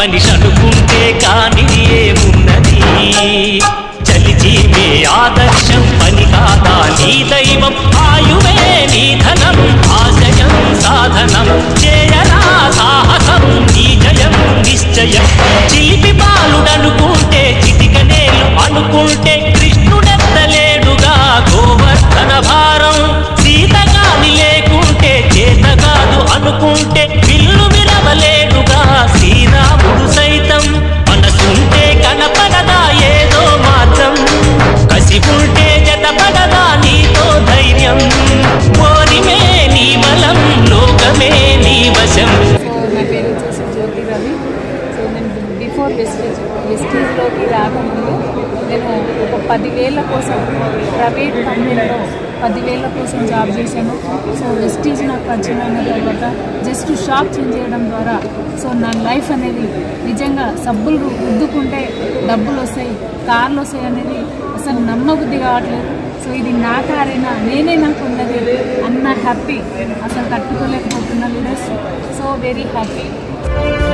మనిషి అనుకుంటే కానిది ఏమున్నది చలిజీవే ఆదర్శం పని కాదా నీ దైవం ఆయువే నీ ధనం ఆశయం సాధనం చేయరా సాహసం నీ జయం నిశ్చయం చిలిపి బాలుడనుకుంటే చిటికనేలు అనుకుంటే కృష్ణుడెత్తలేడుగా గోవర్ధన భారం సీతగాని లేకుంటే చేత కాదు అనుకుంటే విల్లు విరవలేడుగా శ్రీరాముడు సైతం మనసుంటే కనపడదా ఏదో మార్గం కసి ఉంటే జతపడదా నీతో ధైర్యం ఓరిమే నీ బలం లోకమే నీ వశం సో నా పేరు వచ్చేసి జ్యోతి రవి సో నేను బిఫోర్ వెస్టేజ్ వెస్టేజ్లోకి రాకముందు నేను ఒక పదివేల కోసం ప్రైవేట్ కంపెనీలో పదివేల కోసం జాబ్ చేశాను సో వెస్టేజ్ నాకు పరిచయం అయిన తర్వాత జస్ట్ షాప్ చేంజ్ చేయడం ద్వారా సో నా లైఫ్ అనేది నిజంగా సబ్బులు రుద్దుకుంటే డబ్బులు వస్తాయి కార్లు వస్తాయి అనేది అసలు నమ్మబుద్ధి కావట్లేదు సో ఇది నా కారైనా నేనే నాకు ఉన్నది అన్న హ్యాపీ అసలు తట్టుకోలేకపోతున్నా లీడర్స్ సో వెరీ హ్యాపీ